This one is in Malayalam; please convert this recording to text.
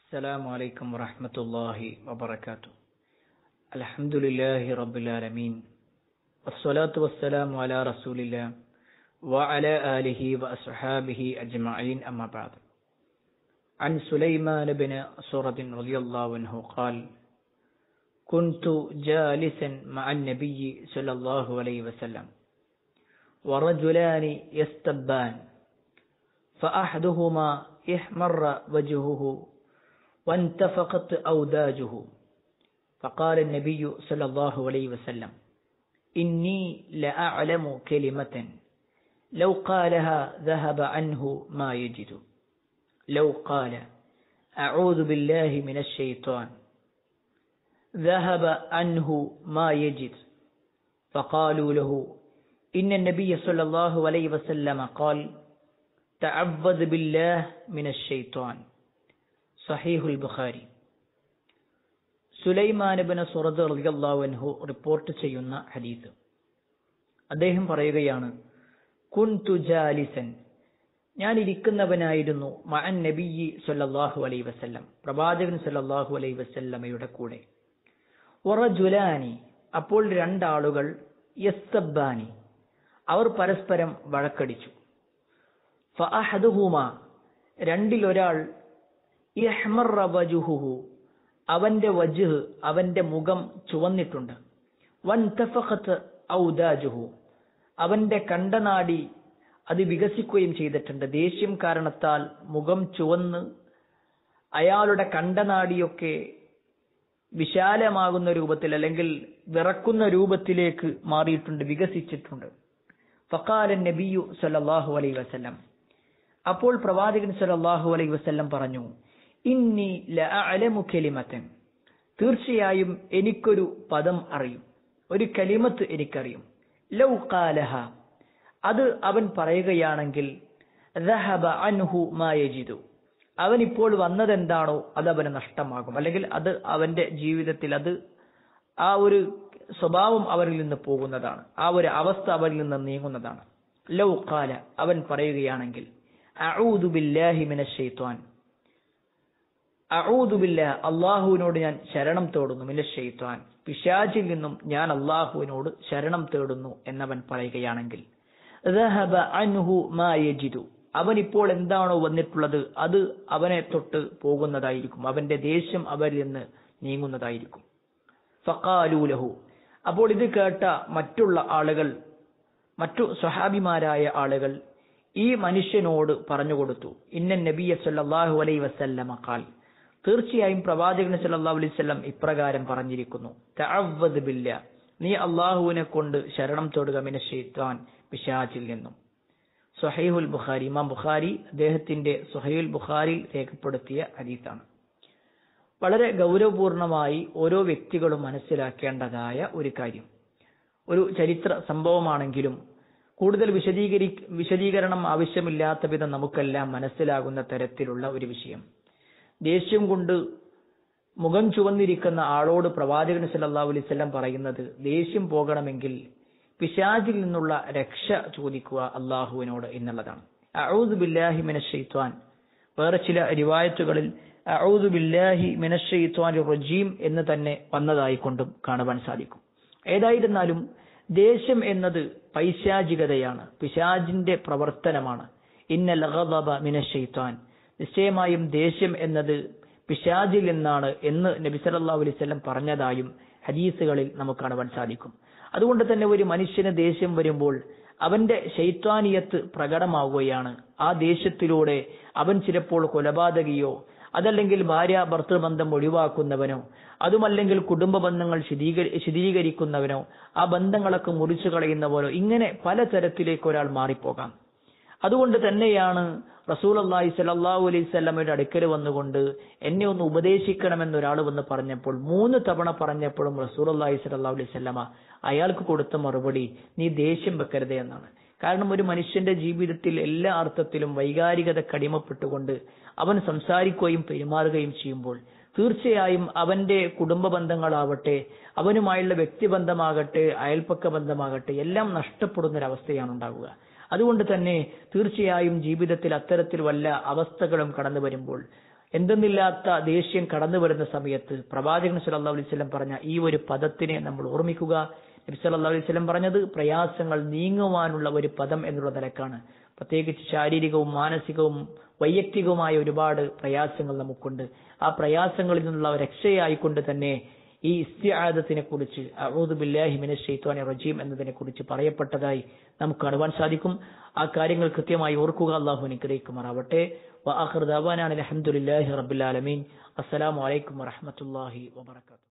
السلام عليكم ورحمة الله وبركاته الحمد لله رب العالمين والصلاة والسلام على رسول الله وعلى آله وأصحابه أجمعين أما بعد عن سليمان بن سورة رضي الله عنه قال كنت جالسا مع النبي صلى الله عليه وسلم ورجلان يستبان فأحدهما احمر وجهه وانتفقت أوداجه فقال النبي صلى الله عليه وسلم إني لأعلم كلمة لو قالها ذهب عنه ما يجد لو قال أعوذ بالله من الشيطان ذهب عنه ما يجد فقالوا له إن النبي صلى الله عليه وسلم قال تعوذ بالله من الشيطان സഹീഹുൽ ബുഖാരി സുലൈമാനബിന് സുറദ് റളിയല്ലാഹു റിപ്പോർട്ട് ചെയ്യുന്ന ഹദീസ് അദ്ദേഹം പറയുകയാണ് കുൻ തുജാലിസൻ ഞാൻ ഇരിക്കുന്നവനായിരുന്നു മഅൻ നബിയി സല്ലല്ലാഹു അലൈഹി വസല്ലം പ്രവാചകൻ സല്ലല്ലാഹു അലൈഹി വസല്ലമയുടെ കൂടെ ഒറജുലാനി അപ്പോൾ രണ്ടാളുകൾ യസ്തബാനി അവർ പരസ്പരം വഴക്കടിച്ചു ഫഅഹദുഹുമ രണ്ടിലൊരാൾ ഇഹ്മറ വജുഹുഹു അവന്റെ വജുഹ് അവന്റെ മുഖം ചുവന്നിട്ടുണ്ട് വൻ തഫഖത്ത് ഔദാജുഹു അവന്റെ കണ്ടനാടി അത് വികസിക്കുകയും ചെയ്തിട്ടുണ്ട് ദേഷ്യം കാരണത്താൽ മുഖം ചുവന്ന് അയാളുടെ കണ്ടനാടിയൊക്കെ വിശാലമാകുന്ന രൂപത്തിൽ അല്ലെങ്കിൽ വിറക്കുന്ന രൂപത്തിലേക്ക് മാറിയിട്ടുണ്ട് വികസിച്ചിട്ടുണ്ട് ഫക്കാലൻ നബിയു സല്ലല്ലാഹു അലൈഹി വസല്ലം അപ്പോൾ പ്രവാചകൻ സല്ലല്ലാഹു അലൈഹി വസല്ലം പറഞ്ഞു ഇന്നി ലഅലമു കലിമത്തൻ തീർച്ചയായും എനിക്കൊരു പദം അറിയും ഒരു കലിമത്ത് എനിക്കറിയും ലൗ ഖാലഹ അത് അവൻ പറയുകയാണെങ്കിൽ ദഹബ അൻഹു മാ യജിദു അവൻ ഇപ്പോൾ വന്നതെന്താണോ അത് അവന് നഷ്ടമാകും അല്ലെങ്കിൽ അത് അവന്റെ ജീവിതത്തിൽ അത് ആ ഒരു സ്വഭാവം അവരിൽ നിന്ന് പോകുന്നതാണ് ആ ഒരു അവസ്ഥ അവരിൽ നിന്ന് നീങ്ങുന്നതാണ് ലൗ ഖാല അവൻ പറയുകയാണെങ്കിൽ അഊദു ബില്ലാഹി മിനശ് ശൈത്വാൻ അഊദുബില്ല അള്ളാഹുവിനോട് ഞാൻ ശരണം തേടുന്നു മില ഷെയ്ത്താൻ പിശാചിൽ നിന്നും ഞാൻ അള്ളാഹുവിനോട് ശരണം തേടുന്നു എന്നവൻ പറയുകയാണെങ്കിൽ അൻഹു മാ യജിദു അവൻ ഇപ്പോൾ എന്താണോ വന്നിട്ടുള്ളത് അത് അവനെ തൊട്ട് പോകുന്നതായിരിക്കും അവന്റെ ദേഷ്യം അവരിൽ നിന്ന് നീങ്ങുന്നതായിരിക്കും ഫക്കാലൂലഹു അപ്പോൾ ഇത് കേട്ട മറ്റുള്ള ആളുകൾ മറ്റു സ്വഹാബിമാരായ ആളുകൾ ഈ മനുഷ്യനോട് പറഞ്ഞുകൊടുത്തു ഇന്ന നബിയ സല്ലല്ലാഹു അലൈഹി വസല്ലമ ഖാൽ തീർച്ചയായും പ്രവാചകൻ സല്ലല്ലാഹു അലൈഹി വസല്ലം ഇപ്രകാരം പറഞ്ഞിരിക്കുന്നു തഅവ്വദ് ബില്ല നീ അള്ളാഹുവിനെ കൊണ്ട് ശരണം തൊടുക മിന ഷെയ്ത്താൻ പിശാചിൽ നിന്നും സുഹൈഹുൽ ബുഖാരി ഇമാം ബുഖാരി അദ്ദേഹത്തിന്റെ സുഹൈൽ ബുഖാരിയിൽ രേഖപ്പെടുത്തിയ ഹദീസാണ് വളരെ ഗൗരവപൂർണമായി ഓരോ വ്യക്തികളും മനസ്സിലാക്കേണ്ടതായ ഒരു കാര്യം ഒരു ചരിത്ര സംഭവമാണെങ്കിലും കൂടുതൽ വിശദീകരി വിശദീകരണം ആവശ്യമില്ലാത്ത വിധം നമുക്കെല്ലാം മനസ്സിലാകുന്ന തരത്തിലുള്ള ഒരു വിഷയം ദേഷ്യം കൊണ്ട് മുഖം ചുവന്നിരിക്കുന്ന ആളോട് പ്രവാചകൻ സല്ലല്ലാഹു അലൈഹി വസല്ലം പറയുന്നത് ദേഷ്യം പോകണമെങ്കിൽ പിശാചിൽ നിന്നുള്ള രക്ഷ ചോദിക്കുക അള്ളാഹുവിനോട് എന്നുള്ളതാണ് അഊദു ബില്ലാഹി മിനശ് ഷൈത്വാൻ വേറെ ചില റിവായത്തുകളിൽ അഊദു ബില്ലാഹി മിനശ് ഷൈത്വാനിർ റജീം എന്ന് തന്നെ വന്നതായി കൊണ്ടും കാണുവാൻ സാധിക്കും ഏതായിരുന്നാലും ദേഷ്യം എന്നത് പൈശാചികതയാണ് പിശാജിന്റെ പ്രവർത്തനമാണ് ഇന്നൽ ഗദബ മിനശ് ഷൈത്വാൻ നിശ്ചയമായും ദേഷ്യം എന്നത് പിശാജിൽ നിന്നാണ് എന്ന് നബി സല്ലല്ലാഹു അലൈഹി വസല്ലം പറഞ്ഞതായും ഹദീസുകളിൽ നമുക്ക് കാണുവാൻ സാധിക്കും അതുകൊണ്ട് തന്നെ ഒരു മനുഷ്യന് ദേഷ്യം വരുമ്പോൾ അവന്റെ ശൈത്വാനിയത്ത് പ്രകടമാവുകയാണ് ആ ദേഷ്യത്തിലൂടെ അവൻ ചിലപ്പോൾ കൊലപാതകിയോ അതല്ലെങ്കിൽ ഭാര്യ ഭർത്തൃബന്ധം ഒഴിവാക്കുന്നവനോ അതുമല്ലെങ്കിൽ കുടുംബ ബന്ധങ്ങൾ ശിഥീകരിക്കുന്നവനോ ആ ബന്ധങ്ങളൊക്കെ മുറിച്ചു കളയുന്നവനോ ഇങ്ങനെ പലതരത്തിലേക്ക് ഒരാൾ മാറിപ്പോകാം അതുകൊണ്ട് തന്നെയാണ് റസൂൽ അള്ളാഹി സലാഹു അലൈഹി സ്വലമയുടെ അടുക്കൽ വന്നുകൊണ്ട് എന്നെ ഒന്ന് ഉപദേശിക്കണമെന്ന് ഒരാൾ വന്ന് പറഞ്ഞപ്പോൾ മൂന്ന് തവണ പറഞ്ഞപ്പോഴും റസൂൽ അള്ളാഹി സലാഹു അലൈഹി സ്വലമ അയാൾക്ക് കൊടുത്ത മറുപടി നീ ദേഷ്യം വെക്കരുത് എന്നാണ് കാരണം ഒരു മനുഷ്യന്റെ ജീവിതത്തിൽ എല്ലാ അർത്ഥത്തിലും വൈകാരികത കടിമപ്പെട്ടുകൊണ്ട് അവൻ സംസാരിക്കുകയും പെരുമാറുകയും ചെയ്യുമ്പോൾ തീർച്ചയായും അവന്റെ കുടുംബ ബന്ധങ്ങളാവട്ടെ അവനുമായുള്ള വ്യക്തിബന്ധമാകട്ടെ അയൽപ്പക്ക ബന്ധമാകട്ടെ എല്ലാം നഷ്ടപ്പെടുന്ന ഒരവസ്ഥയാണ് ഉണ്ടാവുക അതുകൊണ്ട് തന്നെ തീർച്ചയായും ജീവിതത്തിൽ അത്തരത്തിൽ വല്ല അവസ്ഥകളും കടന്നു വരുമ്പോൾ എന്തെന്നില്ലാത്ത ദേഷ്യം കടന്നു വരുന്ന സമയത്ത് പ്രവാചകൻ സല്ലല്ലാഹു അലൈഹി വസല്ലം പറഞ്ഞ ഈ ഒരു പദത്തിനെ നമ്മൾ ഓർമ്മിക്കുക നബി സല്ലല്ലാഹു അലൈഹി വസല്ലം പറഞ്ഞത് പ്രയാസങ്ങൾ നീങ്ങുവാനുള്ള ഒരു പദം എന്നുള്ള നിലക്കാണ് പ്രത്യേകിച്ച് ശാരീരികവും മാനസികവും വൈയക്തികവുമായ ഒരുപാട് പ്രയാസങ്ങൾ നമുക്കുണ്ട് ആ പ്രയാസങ്ങളിൽ നിന്നുള്ള രക്ഷയായിക്കൊണ്ട് തന്നെ ഈ ഇസ്തിആദത്തിനെ കുറിച്ച് അഊദു ബില്ലാഹി മിനശ് ശൈത്വാനി റജീം എന്നതിനെ കുറിച്ച് പറയപ്പെട്ടതായി നമുക്ക് കാണുവാൻ സാധിക്കും ആ കാര്യങ്ങൾ കൃത്യമായി ഓർക്കുക അള്ളാഹു അനുഗ്രഹിക്കുമാറാവട്ടെ വആഖിർ ദഅവാനാ അൽഹംദുലില്ലാഹി റബ്ബിൽ ആലമീൻ അസ്സലാമു അലൈക്കും വറഹ്മത്തുള്ളാഹി വബറകാതുഹു